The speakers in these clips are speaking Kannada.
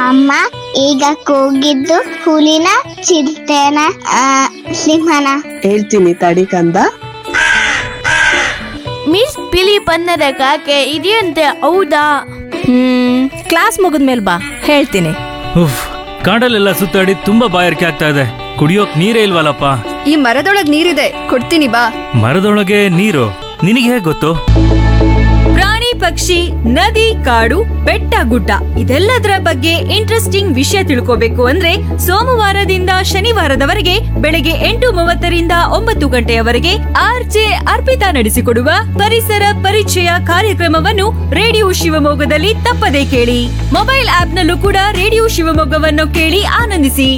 ಅಮ್ಮ ಈಗ ಕೂಗಿದ್ದು ಹುಲಿನ ಚಿರತೆನ ಆ, ಸಿಂಹನ ಹೇಳ್ತೀನಿ ತಡಿ ಕಂದ ಮಿಸ್ ಬಿಳಿ ಬಣ್ಣದ ಕಾಗೆ ಇದೆಯಂತೆ ಹೌದಾ ಹ್ಮ್ ಕ್ಲಾಸ್ ಮುಗಿದ್ಮೇಲೆ ಬಾ ಹೇಳ್ತೀನಿ ಉಫ್ ಕಾಡಲ್ಲೆಲ್ಲ ಸುತ್ತಾಡಿ ತುಂಬಾ ಬಾಯಾರಿಕೆ ಆಗ್ತಾ ಇದೆ ಕುಡಿಯೋಕ್ ನೀರೇ ಇಲ್ವಲ್ಲಪ್ಪ ಈ ಮರದೊಳಗ್ ನೀರಿದೆ ಕೊಡ್ತೀನಿ ಬಾ ಮರದೊಳಗೆ ನೀರು ನಿನಗೆ ಹೇಗ್ ಗೊತ್ತು ಪ್ರಾಣಿ ಪಕ್ಷಿ ನದಿ ಕಾಡು ಬೆಟ್ಟ ಗುಡ್ಡ ಇದೆಲ್ಲದರ ಬಗ್ಗೆ ಇಂಟ್ರೆಸ್ಟಿಂಗ್ ವಿಷಯ ತಿಳ್ಕೋಬೇಕು ಅಂದ್ರೆ ಸೋಮವಾರದಿಂದ ಶನಿವಾರದವರೆಗೆ ಬೆಳಗ್ಗೆ ಎಂಟು ಮೂವತ್ತರಿಂದ ಒಂಬತ್ತು ಗಂಟೆಯವರೆಗೆ ಆರ್ಜೆ ಅರ್ಪಿತಾ ನಡೆಸಿಕೊಡುವ ಪರಿಸರ ಪರಿಚಯ ಕಾರ್ಯಕ್ರಮವನ್ನು ರೇಡಿಯೋ ಶಿವಮೊಗ್ಗದಲ್ಲಿ ತಪ್ಪದೇ ಕೇಳಿ ಮೊಬೈಲ್ ಆಪ್ನಲ್ಲೂ ಕೂಡ ರೇಡಿಯೋ ಶಿವಮೊಗ್ಗವನ್ನು ಕೇಳಿ ಆನಂದಿಸಿ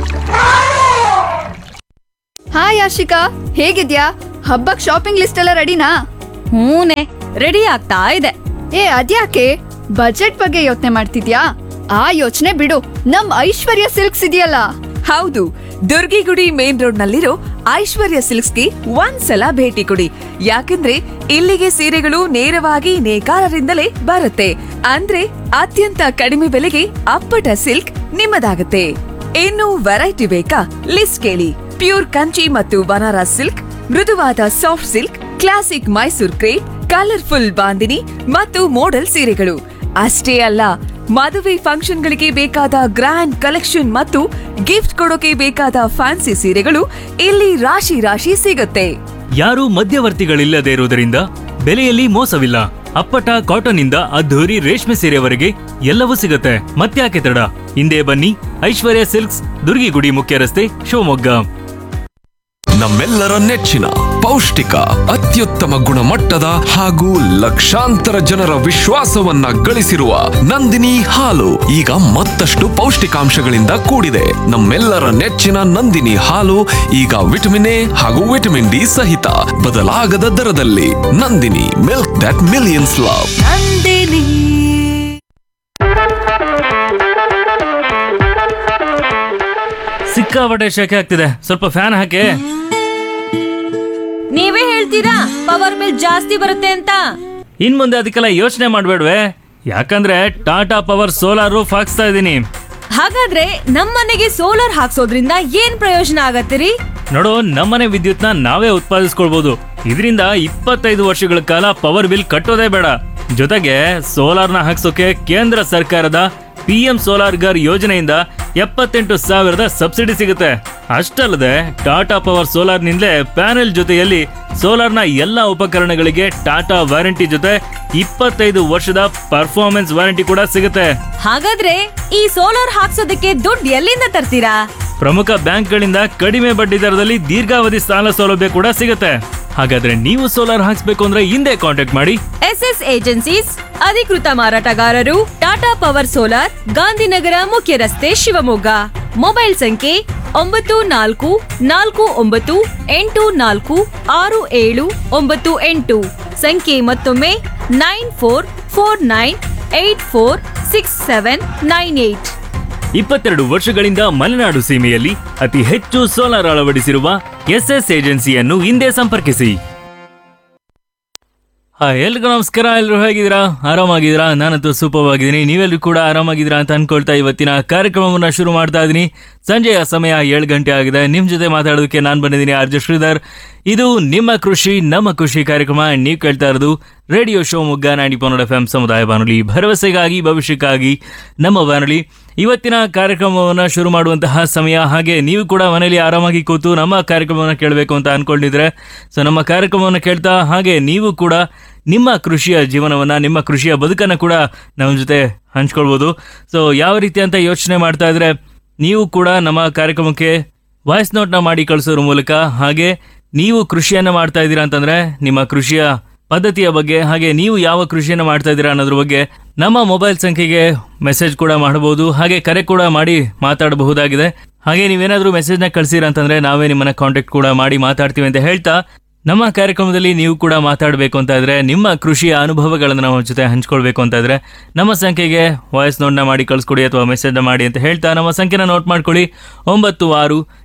ಹಾಯ್ ಆಶಿಕಾ ಹೇಗಿದ್ಯಾ ಹಬ್ಬಕ್ ಶಾಪಿಂಗ್ ಲಿಸ್ಟ್ ಎಲ್ಲ ರೆಡಿನಾ ಹೂನೆ ರೆಡಿ ಆಗ್ತಾ ಇದೆ ಏ ಅದ್ಯಾಕೆ ಬಜೆಟ್ ಬಗ್ಗೆ ಯೋಚನೆ ಮಾಡ್ತಿದ್ಯಾ ಆ ಯೋಚನೆ ಬಿಡು ನಮ್ ಐಶ್ವರ್ಯ ಸಿಲ್ಕ್ಸ್ ಇದೆಯಲ್ಲ ಹೌದು ದುರ್ಗಿಗುಡಿ ಮೇನ್ ರೋಡ್ ನಲ್ಲಿರೋ ಐಶ್ವರ್ಯ ಸಿಲ್ಕ್ಸ್ಗೆ ಒಂದ್ಸಲ ಭೇಟಿ ಕೊಡಿ ಯಾಕಂದ್ರೆ ಇಲ್ಲಿಗೆ ಸೀರೆಗಳು ನೇರವಾಗಿ ನೇಕಾರರಿಂದಲೇ ಬರುತ್ತೆ ಅಂದ್ರೆ ಅತ್ಯಂತ ಕಡಿಮೆ ಬೆಲೆಗೆ ಅಪ್ಪಟ ಸಿಲ್ಕ್ ನಿಮ್ಮದಾಗುತ್ತೆ ಇನ್ನು ವೆರೈಟಿ ಬೇಕಾ ಲಿಸ್ಟ್ ಕೇಳಿ ಪ್ಯೂರ್ ಕಂಚಿ ಮತ್ತು ಬನಾರಸ್ ಸಿಲ್ಕ್ ಮೃದುವಾದ soft silk classic Mysore crepe colourful bandhani ಮತ್ತು ಮೋಡಲ್ ಸೀರೆಗಳು ಅಷ್ಟೇ ಅಲ್ಲ ಮದುವೆ ಫಂಕ್ಷನ್ಗಳಿಗೆ ಬೇಕಾದ ಗ್ರ್ಯಾಂಡ್ ಕಲೆಕ್ಷನ್ ಮತ್ತು ಗಿಫ್ಟ್ ಕೊಡೋಕೆ ಬೇಕಾದ ಫ್ಯಾನ್ಸಿ ಸೀರೆಗಳು ಇಲ್ಲಿ ರಾಶಿ ರಾಶಿ ಸಿಗುತ್ತೆ ಯಾರೂ ಮಧ್ಯವರ್ತಿಗಳಿಲ್ಲದೆ ಇರುವುದರಿಂದ ಬೆಲೆಯಲ್ಲಿ ಮೋಸವಿಲ್ಲ ಅಪ್ಪಟ ಕಾಟನ್ ಇಂದ ಅದ್ಧೂರಿ ರೇಷ್ಮೆ ಸೀರೆವರೆಗೆ ಎಲ್ಲವೂ ಸಿಗುತ್ತೆ ಮತ್ತ್ಯಾಕೆ ತಡ ಹಿಂದೆ ಬನ್ನಿ ಐಶ್ವರ್ಯ ಸಿಲ್ಕ್ಸ್ ದುರ್ಗಿಗುಡಿ ಮುಖ್ಯ ರಸ್ತೆ ಶಿವಮೊಗ್ಗ ನಮ್ಮೆಲ್ಲರ ನೆಚ್ಚಿನ ಪೌಷ್ಟಿಕ ಅತ್ಯುತ್ತಮ ಗುಣಮಟ್ಟದ ಹಾಗೂ ಲಕ್ಷಾಂತರ ಜನರ ವಿಶ್ವಾಸವನ್ನ ಗಳಿಸಿರುವ ನಂದಿನಿ ಹಾಲು ಈಗ ಮತ್ತಷ್ಟು ಪೌಷ್ಟಿಕಾಂಶಗಳಿಂದ ಕೂಡಿದೆ ನಮ್ಮೆಲ್ಲರ ನೆಚ್ಚಿನ ನಂದಿನಿ ಹಾಲು ಈಗ ವಿಟಮಿನ್ ಎ ಹಾಗೂ ವಿಟಮಿನ್ ಡಿ ಸಹಿತ ಬದಲಾಗದ ದರದಲ್ಲಿ Nandini milk that millions love ಸಿಕ್ಕಾಪಟ್ಟೆ ಶೆಕೆ ಆಗ್ತಿದೆ ಸ್ವಲ್ಪ ಫ್ಯಾನ್ ಹಾಕಿ ನೀವೇ ಹೇಳ್ತೀರಾ ಪವರ್ ಬಿಲ್ ಜಾಸ್ತಿ ಬರುತ್ತೆ ಅಂತ ಇನ್ ಮುಂದೆ ಅದಕ್ಕೆಲ್ಲ ಯೋಚನೆ ಮಾಡ್ಬೇಡ್ವೆ ಯಾಕಂದ್ರೆ ಟಾಟಾ ಪವರ್ ಸೋಲಾರ್ ರೂಫ್ ಹಾಕ್ಸ್ತಾ ಇದ್ದೀನಿ ಹಾಗಾದ್ರೆ ನಮ್ಮನೆಗೆ ಸೋಲಾರ್ ಹಾಕ್ಸೋದ್ರಿಂದ ಏನ್ ಪ್ರಯೋಜನ ಆಗತ್ತಿರಿ ನೋಡು ನಮ್ಮನೆ ವಿದ್ಯುತ್ನ ನಾವೇ ಉತ್ಪಾದಿಸ್ಕೊಳ್ಬಹುದು ಇದರಿಂದ ಇಪ್ಪತ್ತೈದು ವರ್ಷಗಳ ಕಾಲ ಪವರ್ ಬಿಲ್ ಕಟ್ಟೋದೇ ಬೇಡ ಜೊತೆಗೆ ಸೋಲಾರ್ನ ಹಾಕ್ಸೋಕೆ ಕೇಂದ್ರ ಸರ್ಕಾರದ ಪಿ ಎಂ ಸೋಲಾರ್ ಗರ್ ಯೋಜನೆಯಿಂದ ಎಪ್ಪತ್ತೆಂಟು ಸಾವಿರದ ಸಬ್ಸಿಡಿ ಸಿಗುತ್ತೆ ಅಷ್ಟಲ್ಲದೆ ಟಾಟಾ ಪವರ್ ಸೋಲಾರ್ನಿಂದಲೇ ಪ್ಯಾನೆಲ್ ಜೊತೆಯಲ್ಲಿ ಸೋಲಾರ್ನ ಎಲ್ಲ ಉಪಕರಣಗಳಿಗೆ ಟಾಟಾ ವಾರಂಟಿ ಜೊತೆ ಇಪ್ಪತ್ತೈದು ವರ್ಷದ ಪರ್ಫಾರ್ಮೆನ್ಸ್ ವಾರಂಟಿ ಕೂಡ ಸಿಗುತ್ತೆ ಹಾಗಾದ್ರೆ ಈ ಸೋಲಾರ್ ಹಾಕ್ಸೋದಕ್ಕೆ ದುಡ್ಡು ಎಲ್ಲಿಂದ ತರ್ತೀರಾ ಪ್ರಮುಖ ಬ್ಯಾಂಕ್ಗಳಿಂದ ಕಡಿಮೆ ಬಡ್ಡಿ ದರದಲ್ಲಿ ದೀರ್ಘಾವಧಿ ಸಾಲ ಸೌಲಭ್ಯ ಕೂಡ ಸಿಗುತ್ತೆ ಹಾಗಾದ್ರೆ ನೀವು ಸೋಲಾರ್ ಹಾಕ್ಸ್ಬೇಕು ಅಂದ್ರೆ ಹಿಂದೆ ಕಾಂಟ್ಯಾಕ್ಟ್ ಮಾಡಿ ಎಸ್ ಎಸ್ ಏಜೆನ್ಸೀಸ್ ಅಧಿಕೃತ ಮಾರಾಟಗಾರರು ಟಾಟಾ ಪವರ್ ಸೋಲಾರ್ ಗಾಂಧಿನಗರ ಮುಖ್ಯ ರಸ್ತೆ ಶಿವಮೊಗ್ಗ ಮೊಬೈಲ್ ಸಂಖ್ಯೆ ಒಂಬತ್ತು ನಾಲ್ಕು ನಾಲ್ಕು ಒಂಬತ್ತು ಎಂಟು ನಾಲ್ಕು ಆರು ಏಳು ಒಂಬತ್ತು ಎಂಟು ಸಂಖ್ಯೆ ಮತ್ತೊಮ್ಮೆ nine four four nine eight four six seven nine eight ಇಪ್ಪತ್ತೆರಡು ವರ್ಷಗಳಿಂದ ಮಲೆನಾಡು ಸೀಮೆಯಲ್ಲಿ ಅತಿ ಹೆಚ್ಚು ಸೋಲಾರ್ ಅಳವಡಿಸಿರುವ ಎಸ್ಎಸ್ ಏಜೆನ್ಸಿಯನ್ನು ಹಿಂದೆ ಸಂಪರ್ಕಿಸಿ ಹಾಯ್ ಎಲ್ರಿಗೂ ನಮಸ್ಕಾರ ಎಲ್ಲರೂ ಹೇಗಿದ್ದೀರಾ ಆರಾಮಾಗಿದ್ದೀರಾ ನಾನಂತೂ ಸೂಪರ್ ಆಗಿದ್ದೀನಿ ನೀವೆಲ್ಲರೂ ಕೂಡ ಆರಾಮಾಗಿದ್ದೀರಾ ಅಂತ ಅನ್ಕೊಳ್ತಾ ಇವತ್ತಿನ ಕಾರ್ಯಕ್ರಮವನ್ನ ಶುರು ಮಾಡ್ತಾ ಇದ್ದೀನಿ ಸಂಜೆಯ ಸಮಯ ಏಳು ಗಂಟೆ ಆಗಿದೆ ನಿಮ್ ಜೊತೆ ಮಾತಾಡೋದಕ್ಕೆ ನಾನು ಬಂದಿದ್ದೀನಿ ಆರ್ಜೆ ಶ್ರೀಧರ್ ಇದು ನಿಮ್ಮ ಕೃಷಿ ನಮ್ಮ ಖುಷಿ ಕಾರ್ಯಕ್ರಮ ನೀವು ಕೇಳ್ತಾ ಇರೋದು ರೇಡಿಯೋ ಶಿವಮೊಗ್ಗ ನಾಡಿ ಪನ್ನಡ ಎಫ್ ಎಂ ಸಮುದಾಯ ಬಾನುಲಿ ಭರವಸೆಗಾಗಿ ಭವಿಷ್ಯಕ್ಕಾಗಿ ನಮ್ಮ ಬಾನುಲಿ ಇವತ್ತಿನ ಕಾರ್ಯಕ್ರಮವನ್ನು ಶುರು ಮಾಡುವಂತಹ ಸಮಯ ಹಾಗೆ ನೀವು ಕೂಡ ಮನೆಯಲ್ಲಿ ಆರಾಮಾಗಿ ಕೂತು ನಮ್ಮ ಕಾರ್ಯಕ್ರಮವನ್ನು ಕೇಳಬೇಕು ಅಂತ ಅನ್ಕೊಂಡಿದ್ರೆ ಸೊ ನಮ್ಮ ಕಾರ್ಯಕ್ರಮವನ್ನು ಕೇಳ್ತಾ ಹಾಗೆ ನೀವು ಕೂಡ ನಿಮ್ಮ ಕೃಷಿಯ ಜೀವನವನ್ನ ನಿಮ್ಮ ಕೃಷಿಯ ಬದುಕನ್ನು ಕೂಡ ನಮ್ಮ ಜೊತೆ ಹಂಚ್ಕೊಳ್ಬೋದು ಸೊ ಯಾವ ರೀತಿ ಅಂತ ಯೋಚನೆ ಮಾಡ್ತಾ ಇದ್ರೆ ನೀವು ಕೂಡ ನಮ್ಮ ಕಾರ್ಯಕ್ರಮಕ್ಕೆ ವಾಯ್ಸ್ ನೋಟ್ನ ಮಾಡಿ ಕಳಿಸೋದ್ರ ಮೂಲಕ ಹಾಗೆ ನೀವು ಕೃಷಿಯನ್ನ ಮಾಡ್ತಾ ಇದ್ದೀರಾ ಅಂತಂದ್ರೆ ನಿಮ್ಮ ಕೃಷಿಯ ಪದ್ಧತಿಯ ಬಗ್ಗೆ ಹಾಗೆ ನೀವು ಯಾವ ಕೃಷಿಯನ್ನ ಮಾಡ್ತಾ ಇದ್ದೀರಾ ಅನ್ನೋದ್ರ ಬಗ್ಗೆ ನಮ್ಮ ಮೊಬೈಲ್ ಸಂಖ್ಯೆಗೆ ಮೆಸೇಜ್ ಕೂಡ ಮಾಡಬಹುದು ಹಾಗೆ ಕರೆ ಕೂಡ ಮಾಡಿ ಮಾತಾಡಬಹುದಾಗಿದೆ ಹಾಗೆ ನೀವೇನಾದ್ರೂ ಮೆಸೇಜ್ನ ಕಳ್ಸಿರ ಅಂತಂದ್ರೆ ನಾವೇ ನಿಮ್ಮನ್ನ ಕಾಂಟ್ಯಾಕ್ಟ್ ಕೂಡ ಮಾಡಿ ಮಾತಾಡ್ತೀವಿ ಅಂತ ಹೇಳ್ತಾ ನಮ್ಮ ಕಾರ್ಯಕ್ರಮದಲ್ಲಿ ನೀವು ಕೂಡ ಮಾತಾಡಬೇಕು ಅಂತ ಇದ್ರೆ ನಿಮ್ಮ ಕೃಷಿಯ ಅನುಭವಗಳನ್ನು ನಮ್ಮ ಜೊತೆ ಹಂಚ್ಕೊಳ್ಬೇಕು ಅಂತ ಇದ್ರೆ ನಮ್ಮ ಸಂಖ್ಯೆಗೆ ವಾಯ್ಸ್ ನೋಟ್ನ ಮಾಡಿ ಕಳಿಸ್ಕೊಡಿ ಅಥವಾ ಮೆಸೇಜ್ನ ಮಾಡಿ ಅಂತ ಹೇಳ್ತಾ ನಮ್ಮ ಸಂಖ್ಯೆನ ನೋಟ್ ಮಾಡ್ಕೊಳ್ಳಿ ಒಂಬತ್ತು ಆರು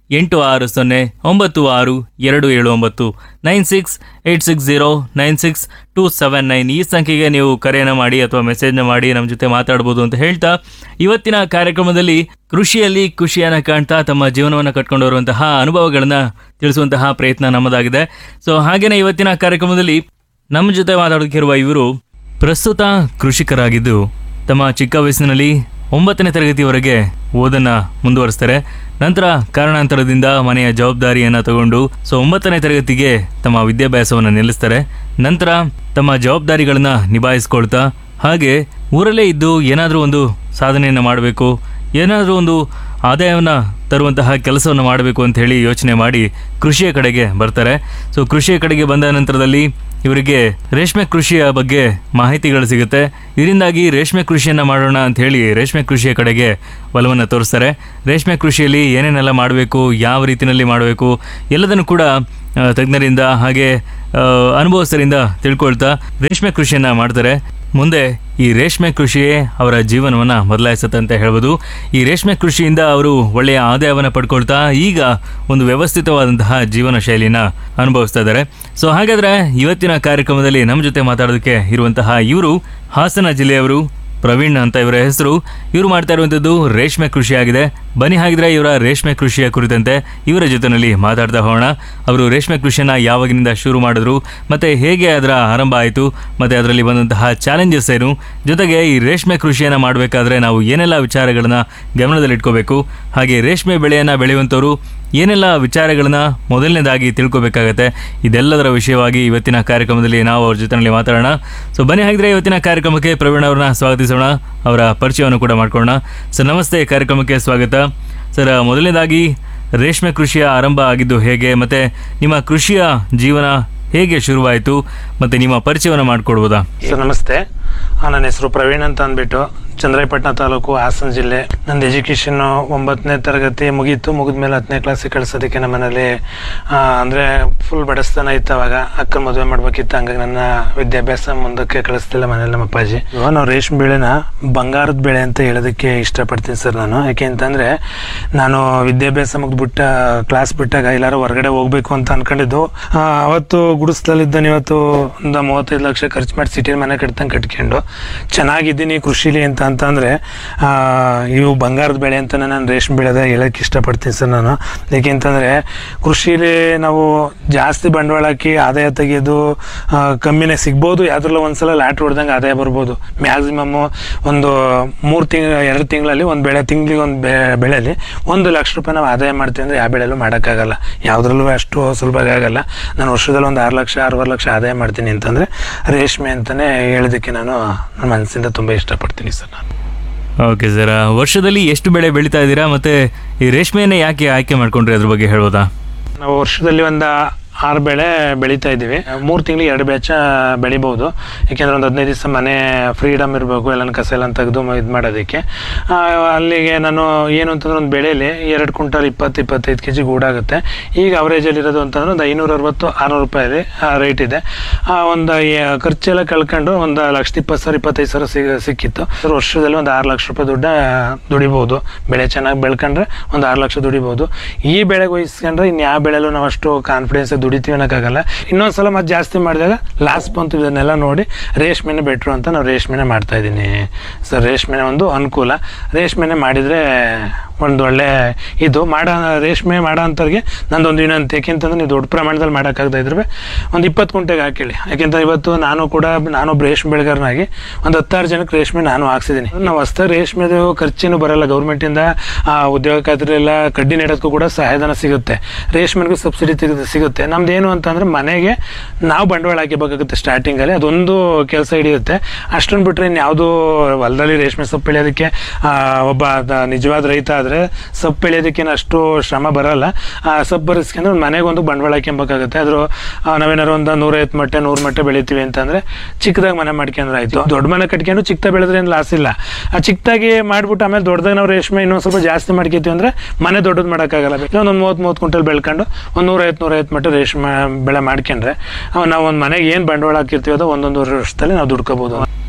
ಎಂಟು ಆರು ಸೊನ್ನೆ ಒಂಬತ್ತು ಆರು ಎರಡು ಏಳು ಒಂಬತ್ತು nine six eight six zero nine six two seven nine ಈ ಸಂಖ್ಯೆಗೆ ನೀವು ಕರೆಯನ್ನು ಮಾಡಿ ಅಥವಾ ಮೆಸೇಜ್ನ ಮಾಡಿ ನಮ್ಮ ಜೊತೆ ಮಾತಾಡ್ಬೋದು ಅಂತ ಹೇಳ್ತಾ ಇವತ್ತಿನ ಕಾರ್ಯಕ್ರಮದಲ್ಲಿ ಕೃಷಿಯಲ್ಲಿ ಖುಷಿಯನ್ನು ಕಾಣ್ತಾ ತಮ್ಮ ಜೀವನವನ್ನು ಕಟ್ಕೊಂಡು ಬರುವಂತಹ ಅನುಭವಗಳನ್ನು ತಿಳಿಸುವಂತಹ ಪ್ರಯತ್ನ ನಮ್ಮದಾಗಿದೆ ಸೊ ಹಾಗೇನೆ ಇವತ್ತಿನ ಕಾರ್ಯಕ್ರಮದಲ್ಲಿ ನಮ್ಮ ಜೊತೆ ಮಾತಾಡೋದಕ್ಕಿರುವ ಇವರು ಪ್ರಸ್ತುತ ಕೃಷಿಕರಾಗಿದ್ದು ತಮ್ಮ ಚಿಕ್ಕ ವಯಸ್ಸಿನಲ್ಲಿ ಒಂಬತ್ತನೇ ತರಗತಿವರೆಗೆ ಓದನ್ನ ಮುಂದುವರಿಸ್ತಾರೆ ನಂತರ ಕಾರಣಾಂತರದಿಂದ ಮನೆಯ ಜವಾಬ್ದಾರಿಯನ್ನು ತಗೊಂಡು ಸೊ ಒಂಬತ್ತನೇ ತರಗತಿಗೆ ತಮ್ಮ ವಿದ್ಯಾಭ್ಯಾಸವನ್ನು ನಿಲ್ಲಿಸ್ತಾರೆ ನಂತರ ತಮ್ಮ ಜವಾಬ್ದಾರಿಗಳನ್ನ ನಿಭಾಯಿಸ್ಕೊಳ್ತಾ ಹಾಗೆ ಊರಲ್ಲೇ ಇದ್ದು ಏನಾದರೂ ಒಂದು ಸಾಧನೆಯನ್ನು ಮಾಡಬೇಕು ಏನಾದರೂ ಒಂದು ಆದಾಯವನ್ನು ತರುವಂತಹ ಕೆಲಸವನ್ನು ಮಾಡಬೇಕು ಅಂತ ಹೇಳಿ ಯೋಚನೆ ಮಾಡಿ ಕೃಷಿಯ ಕಡೆಗೆ ಬರ್ತಾರೆ ಸೊ ಕೃಷಿಯ ಕಡೆಗೆ ಬಂದ ನಂತರದಲ್ಲಿ ಇವರಿಗೆ ರೇಷ್ಮೆ ಕೃಷಿಯ ಬಗ್ಗೆ ಮಾಹಿತಿಗಳು ಸಿಗುತ್ತೆ ಇದರಿಂದಾಗಿ ರೇಷ್ಮೆ ಕೃಷಿಯನ್ನು ಮಾಡೋಣ ಅಂತ ಹೇಳಿ ರೇಷ್ಮೆ ಕೃಷಿಯ ಕಡೆಗೆ ಒಲವನ್ನು ತೋರಿಸ್ತಾರೆ ರೇಷ್ಮೆ ಕೃಷಿಯಲ್ಲಿ ಏನೇನೆಲ್ಲ ಮಾಡಬೇಕು ಯಾವ ರೀತಿಯಲ್ಲಿ ಮಾಡಬೇಕು ಎಲ್ಲದನ್ನು ಕೂಡ ಆ, ತಜ್ಞರಿಂದ ಹಾಗೆ ಆ, ಅನುಭವಸ್ಥರಿಂದ ತಿಳ್ಕೊಳ್ತಾ ರೇಷ್ಮೆ ಕೃಷಿಯನ್ನು ಮಾಡ್ತಾರೆ ಮುಂದೆ ಈ ರೇಷ್ಮೆ ಕೃಷಿಯೇ ಅವರ ಜೀವನವನ್ನು ಬದಲಾಯಿಸುತ್ತೆ ಅಂತ ಹೇಳ್ಬೋದು ಈ ರೇಷ್ಮೆ ಕೃಷಿಯಿಂದ ಅವರು ಒಳ್ಳೆಯ ಆದಾಯವನ್ನು ಪಡ್ಕೊಳ್ತಾ ಈಗ ಒಂದು ವ್ಯವಸ್ಥಿತವಾದಂತಹ ಜೀವನ ಶೈಲಿನ ಅನುಭವಿಸ್ತಾ ಇದ್ದಾರೆ ಸೊ ಹಾಗಾದ್ರೆ ಇವತ್ತಿನ ಕಾರ್ಯಕ್ರಮದಲ್ಲಿ ನಮ್ಮ ಜೊತೆ ಮಾತಾಡೋದಕ್ಕೆ ಇರುವಂತಹ ಇವರು ಹಾಸನ ಜಿಲ್ಲೆಯವರು ಪ್ರವೀಣ್ ಅಂತ ಇವರ ಹೆಸರು ಇವರು ಮಾಡ್ತಾ ಇರುವಂಥದ್ದು ರೇಷ್ಮೆ ಕೃಷಿ ಆಗಿದೆ ಬನ್ನಿ ಹಾಗಿದ್ರೆ ಇವರ ರೇಷ್ಮೆ ಕೃಷಿಯ ಕುರಿತಂತೆ ಇವರ ಜೊತೆನಲ್ಲಿ ಮಾತಾಡ್ತಾ ಹೋಗೋಣ ಅವರು ರೇಷ್ಮೆ ಕೃಷಿಯನ್ನ ಯಾವಾಗಿನಿಂದ ಶುರು ಮಾಡಿದ್ರು ಮತ್ತೆ ಹೇಗೆ ಅದರ ಆರಂಭ ಆಯಿತು ಮತ್ತೆ ಅದರಲ್ಲಿ ಬಂದಂತಹ ಚಾಲೆಂಜಸ್ ಏನು ಜೊತೆಗೆ ಈ ರೇಷ್ಮೆ ಕೃಷಿಯನ್ನ ಮಾಡಬೇಕಾದ್ರೆ ನಾವು ಏನೆಲ್ಲ ವಿಚಾರಗಳನ್ನ ಗಮನದಲ್ಲಿಟ್ಕೋಬೇಕು ಹಾಗೆ ರೇಷ್ಮೆ ಬೆಳೆಯನ್ನ ಬೆಳೆಯುವಂಥವ್ರು ಏನೆಲ್ಲ ವಿಚಾರಗಳನ್ನ ಮೊದಲನೇದಾಗಿ ತಿಳ್ಕೊಬೇಕಾಗತ್ತೆ ಇದೆಲ್ಲದರ ವಿಷಯವಾಗಿ ಇವತ್ತಿನ ಕಾರ್ಯಕ್ರಮದಲ್ಲಿ ನಾವು ಅವ್ರ ಜೊತೆನಲ್ಲಿ ಮಾತಾಡೋಣ ಸೊ ಬನ್ನಿ ಹಾಗಿದ್ರೆ ಇವತ್ತಿನ ಕಾರ್ಯಕ್ರಮಕ್ಕೆ ಪ್ರವೀಣ್ ಅವ್ರನ್ನ ಸ್ವಾಗತಿಸೋಣ ಅವರ ಪರಿಚಯವನ್ನು ಕೂಡ ಮಾಡ್ಕೊಳ್ಳೋಣ ಸರ್ ನಮಸ್ತೆ ಕಾರ್ಯಕ್ರಮಕ್ಕೆ ಸ್ವಾಗತ ಸರ್ ಮೊದಲನೇದಾಗಿ ರೇಷ್ಮೆ ಕೃಷಿಯ ಆರಂಭ ಆಗಿದ್ದು ಹೇಗೆ ಮತ್ತೆ ನಿಮ್ಮ ಕೃಷಿಯ ಜೀವನ ಹೇಗೆ ಶುರುವಾಯಿತು ಮತ್ತೆ ನಿಮ್ಮ ಪರಿಚಯವನ್ನು ಮಾಡಿಕೊಡ್ಬೋದಾ ಸರ್ ನಮಸ್ತೆ ಆ, ನನ್ನ ಹೆಸರು ಪ್ರವೀಣ್ ಅಂತ ಅಂದ್ಬಿಟ್ಟು ಚಂದ್ರಾಯಪಟ್ಟಣ ತಾಲೂಕು ಹಾಸನ ಜಿಲ್ಲೆ ನಂದು ಎಜುಕೇಷನ್ ಒಂಬತ್ತನೇ ತರಗತಿ ಮುಗೀತು ಮುಗಿದ್ಮೇಲೆ ಹತ್ತನೇ ಕ್ಲಾಸಿಗೆ ಕಳ್ಸೋದಕ್ಕೆ ನಮ್ಮ ಮನೇಲಿ ಆ, ಅಂದ್ರೆ ಫುಲ್ ಬಡಸ್ತನ ಇತ್ತು ಅವಾಗ ಅಕ್ಕನ ಮದುವೆ ಮಾಡ್ಬೇಕಿತ್ತು ಹಂಗಾಗಿ ನನ್ನ ವಿದ್ಯಾಭ್ಯಾಸ ಮುಂದಕ್ಕೆ ಕಳಿಸ್ತಿಲ್ಲ ಮನೇಲಿ ನಮ್ಮ ಅಪ್ಪಾಜಿ ಇವಾಗ ನಾವು ರೇಷ್ಮೆ ಬೆಳೆನ ಬಂಗಾರದ ಬೆಳೆ ಅಂತ ಹೇಳೋದಕ್ಕೆ ಇಷ್ಟಪಡ್ತೀನಿ ಸರ್ ನಾನು ಯಾಕೆ ಅಂತಂದ್ರೆ ನಾನು ವಿದ್ಯಾಭ್ಯಾಸ ಮುಗ್ದ್ಬಿಟ್ಟ ಕ್ಲಾಸ್ ಬಿಟ್ಟಾಗ ಎಲ್ಲಾರು ಹೊರಗಡೆ ಹೋಗ್ಬೇಕು ಅಂತ ಅನ್ಕೊಂಡಿದ್ದು ಆ, ಅವತ್ತು ಗುಡಿಸ್ದಲ್ಲಿದ್ದಾನೆ ಇವತ್ತು ಒಂದು ಮೂವತ್ತೈದು ಲಕ್ಷ ಖರ್ಚು ಮಾಡಿ ಸಿಟಿ ಮನೆ ಕಟ್ತಂಗೆ ಕಟ್ಕೊಂಡು ಚೆನ್ನಾಗಿದ್ದೀನಿ ಕೃಷಿಲಿ ಅಂತ ಅಂತಂದ್ರೆ ಆ, ಇವು ಬಂಗಾರದ ಬೆಳೆ ಅಂತ ನಾನು ರೇಷ್ಮೆ ಬೆಳೆದ ಹೇಳಕ್ಕೆ ಇಷ್ಟಪಡ್ತೀನಿ ಸರ್ ನಾನು ಯಾಕೆಂತಂದ್ರೆ ಕೃಷಿಲಿ ನಾವು ಜಾಸ್ತಿ ಬಂಡವಾಳ ಹಾಕಿ ಆದಾಯ ತೆಗೆಯೋದು ಆ, ಕಮ್ಮಿನೇ ಸಿಗ್ಬೋದು ಯಾವ್ದ್ರಲ್ಲ ಒಂದ್ಸಲ ಲಾಟ್ ಹೊಡೆದಂಗೆ ಆದಾಯ ಬರ್ಬೋದು ಮ್ಯಾಕ್ಸಿಮಮ್ ಒಂದು ಮೂರು ತಿಂಗಳ ಎರಡು ತಿಂಗಳಲ್ಲಿ ಒಂದು ಬೆಳೆ ತಿಂಗಳಿಗೆ ಒಂದು ಬೆಳೆಯಲ್ಲಿ ಒಂದು ಲಕ್ಷ ರೂಪಾಯಿ ನಾವು ಆದಾಯ ಮಾಡ್ತೀವಿ ಅಂದರೆ ಯಾವ ಬೆಳೆಯಲ್ಲೂ ಮಾಡೋಕ್ಕಾಗಲ್ಲ ಯಾವುದ್ರಲ್ಲೂ ಅಷ್ಟು ಸುಲಭವಾಗಿ ಆಗಲ್ಲ ನಾನು ವರ್ಷದಲ್ಲಿ ಒಂದು ಆರು ಲಕ್ಷ ಆರೂವರೆ ಲಕ್ಷ ಆದಾಯ ಮಾಡ್ತೀನಿ ಅಂತಂದರೆ ರೇಷ್ಮೆ ಅಂತಲೇ ಹೇಳೋದಕ್ಕೆ ನಾನು ನನ್ನ ಮನಸ್ಸಿಂದ ತುಂಬ ಇಷ್ಟಪಡ್ತೀನಿ ಸರ್ ನಾನು ಓಕೆ ಸರ್ ವರ್ಷದಲ್ಲಿ ಎಷ್ಟು ಬೆಳೆ ಬೆಳೀತಾ ಇದ್ದೀರಾ ಮತ್ತೆ ಈ ರೇಷ್ಮೆಯನ್ನೇ ಯಾಕೆ ಆಯ್ಕೆ ಮಾಡ್ಕೊಂಡ್ರಿ ಅದ್ರ ಬಗ್ಗೆ ಹೇಳ್ಬೋದಾ ನಾವು ವರ್ಷದಲ್ಲಿ ಒಂದು ಆರು ಬೆಳೆ ಬೆಳೀತಾ ಇದ್ದೀವಿ ಮೂರು ತಿಂಗಳಿಗೆ ಎರಡು ಬ್ಯಾಚ ಬೆಳಿಬೋದು ಯಾಕೆಂದ್ರೆ ಒಂದು ಹದಿನೈದು ದಿವಸ ಮನೆ ಫ್ರೀಡಮ್ ಇರಬೇಕು ಎಲ್ಲ ಕಸ ಎಲ್ಲ ತೆಗೆದು ಇದು ಮಾಡೋದಕ್ಕೆ ಆ, ಅಲ್ಲಿಗೆ ನಾನು ಏನು ಅಂತಂದ್ರೆ ಒಂದು ಬೆಳೆಯಲ್ಲಿ ಎರಡು ಕ್ವಿಂಟಲ್ ಇಪ್ಪತ್ತು ಇಪ್ಪತ್ತೈದು ಕೆ ಜಿ ಗೂಡಾಗುತ್ತೆ ಈಗ ಅವರೇಜಲ್ಲಿ ಇರೋದು ಅಂತಂದ್ರೆ ಒಂದು ಐನೂರ ಅರವತ್ತು ಆರುನೂರು ರೂಪಾಯಿ ರೇಟ್ ಇದೆ ಆ, ಒಂದು ಈ ಖರ್ಚೆಲ್ಲ ಕಳ್ಕೊಂಡು ಒಂದು ಲಕ್ಷದ ಇಪ್ಪತ್ತು ಸಾವಿರ ಇಪ್ಪತ್ತೈದು ಸಾವಿರ ಸಿಗ ಸಿಕ್ಕಿತ್ತು ಸರ್ ವರ್ಷದಲ್ಲಿ ಒಂದು ಆರು ಲಕ್ಷ ರೂಪಾಯಿ ದುಡ್ಡ ದುಡಿಬೋದು ಬೆಳೆ ಚೆನ್ನಾಗಿ ಬೆಳ್ಕೊಂಡ್ರೆ ಒಂದು ಆರು ಲಕ್ಷ ದುಡಿಬೋದು ಈ ಬೆಳೆಗೆ ವಹಿಸ್ಕೊಂಡ್ರೆ ಇನ್ನು ಯಾವ ಬೆಳೆಲ್ಲೂ ನಾವು ಅಷ್ಟು ಕಾನ್ಫಿಡೆನ್ಸ್ ದುಡಿತೀವಿ ಅನ್ನೋಕ್ಕಾಗಲ್ಲ ಇನ್ನೊಂದ್ಸಲ ಮತ್ತೆ ಜಾಸ್ತಿ ಮಾಡಿದಾಗ ಲಾಸ್ ಬಂತು ಇದನ್ನೆಲ್ಲ ನೋಡಿ ರೇಷ್ಮೆನೇ ಬೆಟ್ರು ಅಂತ ನಾವು ರೇಷ್ಮೆನೇ ಮಾಡ್ತಾ ಇದ್ದೀನಿ ಸರ್ ರೇಷ್ಮೆನೇ ಒಂದು ಅನುಕೂಲ ರೇಷ್ಮೆನೇ ಮಾಡಿದರೆ ಒಂದು ಒಳ್ಳೆ ಇದು ಮಾಡೋ ರೇಷ್ಮೆ ಮಾಡೋ ಅಂಥವ್ರಿಗೆ ನಂದೊಂದು ಇನ್ನೊಂದು ಯಾಕೆಂತಂದ್ರೆ ನೀವು ದೊಡ್ಡ ಪ್ರಮಾಣದಲ್ಲಿ ಮಾಡೋಕ್ಕಾಗದ ಇದ್ರೆ ಒಂದು ಇಪ್ಪತ್ತು ಕುಂಟೆಗೆ ಹಾಕಿಳಿ ಯಾಕೆಂತ ಇವತ್ತು ನಾನು ಕೂಡ ನಾನೊಬ್ಬ ರೇಷ್ಮೆ ಬೆಳೆಗಾರನಾಗಿ ಒಂದು ಹತ್ತಾರು ಜನಕ್ಕೆ ರೇಷ್ಮೆ ನಾನು ಹಾಕ್ಸಿದ್ದೀನಿ ನಾವು ಹೊಸ್ದಾಗಿ ರೇಷ್ಮೆದು ಖರ್ಚೇನು ಬರಲ್ಲ ಗೌರ್ಮೆಂಟಿಂದ ಆ ಉದ್ಯೋಗ ಖಾತ್ರಿಯೆಲ್ಲ ಕಡ್ಡಿ ನೆಡೋದಕ್ಕೂ ಕೂಡ ಸಹಾಯಧನ ಸಿಗುತ್ತೆ ರೇಷ್ಮೆಗೂ ಸಬ್ಸಿಡಿ ಸಿಗುತ್ತೆ ಸಿಗುತ್ತೆ ನಮ್ದು ಏನು ಅಂತಂದ್ರೆ ಮನೆಗೆ ನಾವು ಬಂಡವಾಳ ಹಾಕಿಬೇಕಾಗುತ್ತೆ ಸ್ಟಾರ್ಟಿಂಗಲ್ಲಿ ಅದೊಂದು ಕೆಲಸ ಹಿಡಿಯುತ್ತೆ ಅಷ್ಟನ್ನು ಬಿಟ್ಟರೆ ಇನ್ಯಾವುದು ಹೊಲದಲ್ಲಿ ರೇಷ್ಮೆ ಸೊಪ್ಪು ಬೆಳೆಯೋದಕ್ಕೆ ಆ, ಒಬ್ಬ ದ- ನಿಜವಾದ ರೈತ ಆದರೆ ಸೊಪ್ಪು ಬೆಳೆಯೋದಕ್ಕೇನು ಅಷ್ಟು ಶ್ರಮ ಬರಲ್ಲ ಆ ಸೊಪ್ಪು ಬರೆಸ್ಕೊಂಡ್ರೆ ಒಂದು ಮನೆಗೆ ಒಂದು ಬಂಡವಾಳ ಹಾಕ್ಯಂಬೇಕಾಗುತ್ತೆ ಆದರೂ ನಾವೇನಾರು ಒಂದು ನೂರೈವತ್ತು ಮಟ್ಟೆ ನೂರು ಮಟ್ಟೆ ಬೆಳಿತೀವಿ ಅಂತಂದ್ರೆ ಚಿಕ್ಕದಾಗಿ ಮನೆ ಮಾಡ್ಕೊಂಡ್ರೆ ಆಯ್ತು ದೊಡ್ಡ ಮನೆ ಕಟ್ಕೊಂಡು ಚಿಕ್ಕದಾಗಿ ಬೆಳೆದ್ರೆ ಏನು ಲಾಸ್ ಇಲ್ಲ ಆ ಚಿಕ್ಕದಾಗಿ ಮಾಡ್ಬಿಟ್ಟು ಆಮೇಲೆ ದೊಡ್ಡದಾಗಿ ನಾವು ರೇಷ್ಮೆ ಇನ್ನೊಂದು ಸ್ವಲ್ಪ ಜಾಸ್ತಿ ಮಾಡ್ಕೊತೀವಿ ಅಂದ್ರೆ ಮನೆ ದೊಡ್ಡದು ಮಾಡೋಕ್ಕಾಗಲ್ಲ ಒಂದು ಮೂವತ್ತು ಮೂವತ್ತು ಕ್ವಿಂಟಲ್ ಬೆಳ್ಕೊಂಡು ಒಂದು ನೂರೈವತ್ತು ನೂರೈವತ್ತು ಮಟ್ಟ ರೇಷ್ಮೆ ಬೆಳೆ ಮಾಡ್ಕೊಂಡ್ರೆ ಅವ್ ನಾವು ಒಂದು ಮನೆಗೆ ಏನು ಬಂಡವಾಳ ಹಾಕಿರ್ತೀವಿ ಅದು ಒಂದೊಂದು ವರ್ಷದಲ್ಲಿ ನಾವು ದುಡ್ಕೋಬೋದು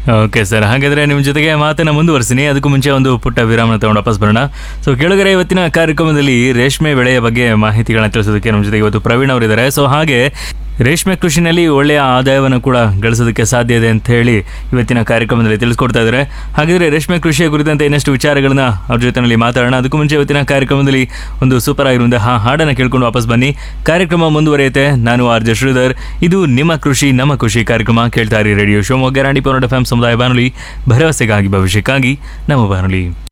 ಓಕೆ ಸರ್ ಹಾಗಾದ್ರೆ ನಿಮ್ಮ ಜೊತೆಗೆ ಮಾತನ್ನ ಮುಂದುವರಿಸಿನಿ ಅದಕ್ಕೂ ಮುಂಚೆ ಒಂದು ಪುಟ್ಟ ವಿರಾಮನ ತಗೊಂಡು ವಾಪಸ್ ಬರೋಣ ಸೊ ಕೆಳಗರೆ ಇವತ್ತಿನ ಕಾರ್ಯಕ್ರಮದಲ್ಲಿ ರೇಷ್ಮೆ ಬೆಳೆಯ ಬಗ್ಗೆ ಮಾಹಿತಿಗಳನ್ನ ತಿಳಿಸೋದಕ್ಕೆ ನಮ್ಮ ಜೊತೆಗೆ ಇವತ್ತು ಪ್ರವೀಣ್ ಅವರಿದ್ದಾರೆ ಸೊ ಹಾಗೆ ರೇಷ್ಮೆ ಕೃಷಿನಲ್ಲಿ ಒಳ್ಳೆಯ ಆದಾಯವನ್ನು ಕೂಡ ಗಳಿಸೋದಕ್ಕೆ ಸಾಧ್ಯ ಇದೆ ಅಂತ ಹೇಳಿ ಇವತ್ತಿನ ಕಾರ್ಯಕ್ರಮದಲ್ಲಿ ತಿಳಿಸ್ಕೊಡ್ತಾ ಇದ್ದಾರೆ ಹಾಗಾದ್ರೆ ರೇಷ್ಮೆ ಕೃಷಿಯ ಕುರಿತಂತೆ ಇನ್ನಷ್ಟು ವಿಚಾರಗಳನ್ನ ಅವ್ರ ಜೊತೆನಲ್ಲಿ ಮಾತಾಡೋಣ ಅದಕ್ಕೂ ಮುಂಚೆ ಇವತ್ತಿನ ಕಾರ್ಯಕ್ರಮದಲ್ಲಿ ಒಂದು ಸೂಪರ್ ಆಗಿರುವಂತಹ ಹಾಡನ್ನು ಕೇಳ್ಕೊಂಡು ವಾಪಸ್ ಬನ್ನಿ ಕಾರ್ಯಕ್ರಮ ಮುಂದುವರಿಯುತ್ತೆ ನಾನು ಆರ್ ಜೆ ಶ್ರೀಧರ್ ಇದು ನಿಮ್ಮ ಕೃಷಿ ನಮ್ಮ ಖುಷಿ ಕಾರ್ಯಕ್ರಮ ಕೇಳ್ತಾ ಇರಿ ರೇಡಿಯೋ ಶಿವಮೊಗ್ಗ ರಾಣಿ ಪೌರ್ಣ ಎಫ್ ಸಮುದಾಯ ಬಾನುಲಿ ಭರವಸೆಗಾಗಿ ಭವಿಷ್ಯಕ್ಕಾಗಿ ನಮ್ಮ ಬಾನುಲಿ